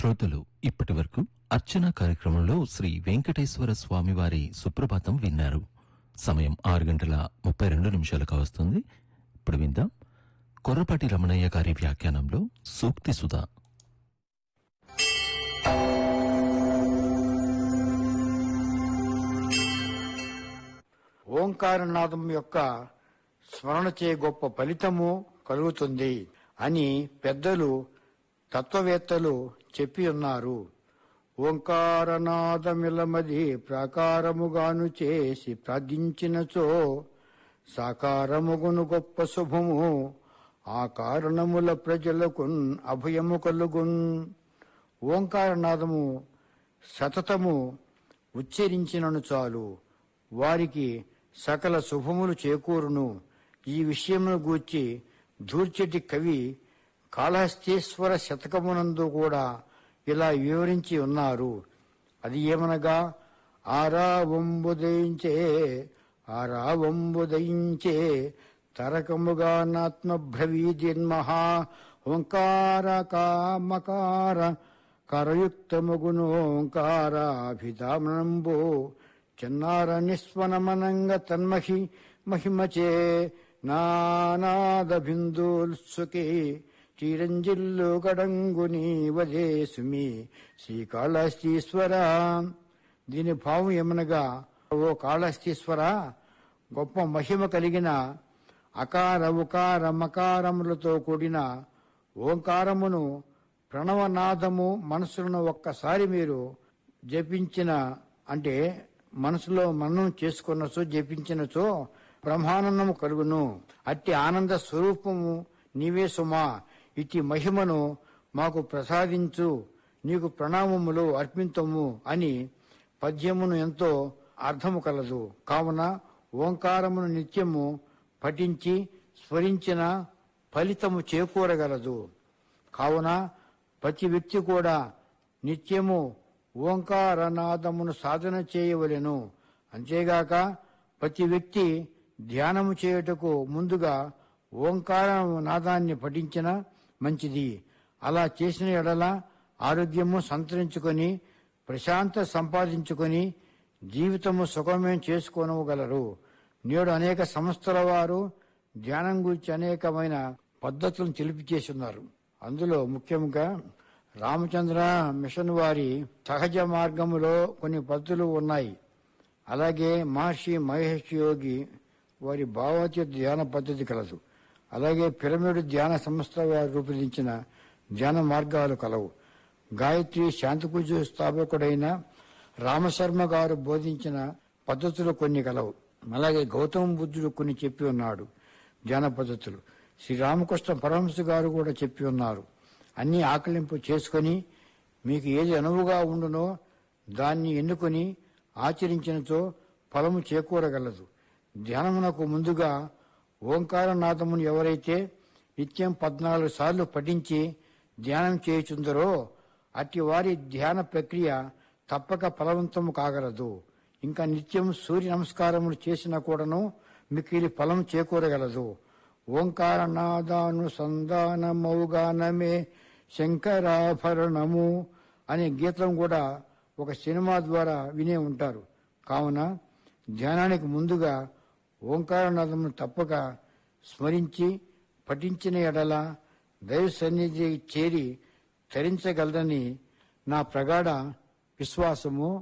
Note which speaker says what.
Speaker 1: శ్రోతలు ఇప్పటి వరకు అర్చన కార్యక్రమంలో శ్రీ వెంకటేశ్వర స్వామివారి సుప్రభాతం విన్నారు సమయం ఆరు గంటల ముప్పై రెండు నిమిషాలకు వస్తుంది ఇప్పుడు విందాం కొర్రపాటి రమణయ్య గారి వ్యాఖ్యానంలో సూక్తి సుధా
Speaker 2: ఓంకారనాదం యొక్క స్మరణ చే గొప్ప ఫలితము కలుగుతుంది అని పెద్దలు తత్వవేత్తలు చెప్పి ఉన్నారు ఓంకారనాదమిలమది ప్రాకారముగాను చేసి ప్రార్థించినచో సాకారముగును గొప్ప శుభము ఆ కారణముల ప్రజలకున్ అభయము కలుగున్ ఓంకారనాదము సతతము ఉచ్చరించినను చాలు వారికి సకల శుభములు చేకూరును ఈ విషయమును గూర్చి ధూర్చటి కవి కాళహస్తీశ్వర శతకమునందు కూడా ఇలా వివరించి ఉన్నారు అది ఏమనగా ఆరావంబుదయించే ఆరావంబుదయించే తరకముగా నాత్మభ్రవీదిన్మహా ఓంకార కామకార కరయుక్తముగును ఓంకారాభిధామనంబో చిన్నార నిస్వనమనంగ తన్మహి మహిమచే నానాద బిందుల్సుకే చిరంజిల్లు గడంగుని వదేసుమి శ్రీకాళహస్తీశ్వర దీని భావం ఏమనగా ఓ కాళహస్తీశ్వర గొప్ప మహిమ కలిగిన అకార ఉకార మకారములతో కూడిన ఓంకారమును ప్రణవనాదము మనసులను ఒక్కసారి మీరు జపించిన అంటే మనసులో మననం చేసుకున్నచో జపించినచో బ్రహ్మానందము కలుగును అట్టి ఆనంద స్వరూపము నీవే సుమా ఇట్టి మహిమను మాకు ప్రసాదించు నీకు ప్రణామములు అర్పింతము అని పద్యమును ఎంతో అర్థము కలదు కావున ఓంకారమును నిత్యము పఠించి స్మరించిన ఫలితము చేకూరగలదు కావున ప్రతి వ్యక్తి కూడా నిత్యము ఓంకారనాదమును సాధన చేయవలెను అంతేగాక ప్రతి వ్యక్తి ధ్యానము చేయుటకు ముందుగా ఓంకార నాదాన్ని పఠించిన మంచిది అలా చేసిన ఎడల ఆరోగ్యము సంతరించుకొని ప్రశాంత సంపాదించుకొని జీవితము సుఖమయం చేసుకోనగలరు నేడు అనేక సంస్థల వారు ధ్యానం గురించి అనేకమైన పద్ధతులను తెలిపిచేస్తున్నారు అందులో ముఖ్యంగా రామచంద్ర మిషన్ వారి సహజ మార్గములో కొన్ని పద్ధతులు ఉన్నాయి అలాగే మహర్షి మహేష్ యోగి వారి భావోచిత ధ్యాన పద్ధతి కలదు అలాగే పిరమిడ్ ధ్యాన సంస్థ వారు రూపొందించిన ధ్యాన మార్గాలు కలవు గాయత్రి శాంతిపూజ స్థాపకుడైన రామశర్మ గారు బోధించిన పద్ధతులు కొన్ని కలవు అలాగే గౌతమ బుద్ధుడు కొన్ని చెప్పి ఉన్నాడు ధ్యాన పద్ధతులు శ్రీరామకృష్ణ పరమహంస గారు కూడా చెప్పి ఉన్నారు అన్ని ఆకలింపు చేసుకొని మీకు ఏది అనువుగా ఉండునో దాన్ని ఎన్నుకొని ఆచరించినచో ఫలము చేకూరగలదు ధ్యానమునకు ముందుగా ఓంకారనాథమును ఎవరైతే నిత్యం పద్నాలుగు సార్లు పఠించి ధ్యానం చేయుచుందరో అట్టి వారి ధ్యాన ప్రక్రియ తప్పక ఫలవంతము కాగలదు ఇంకా నిత్యం సూర్య నమస్కారములు చేసిన కూడాను మిక్కిలి ఫలం చేకూరగలదు ఓంకారనాదానుసంధానమౌగానమే శంకరాభరణము అనే గీతం కూడా ఒక సినిమా ద్వారా వినే ఉంటారు కావున ధ్యానానికి ముందుగా ఓంకారనాదమును తప్పక స్మరించి పఠించిన ఎడల దైవ సన్నిధి చేరి తరించగలదని నా ప్రగాఢ విశ్వాసము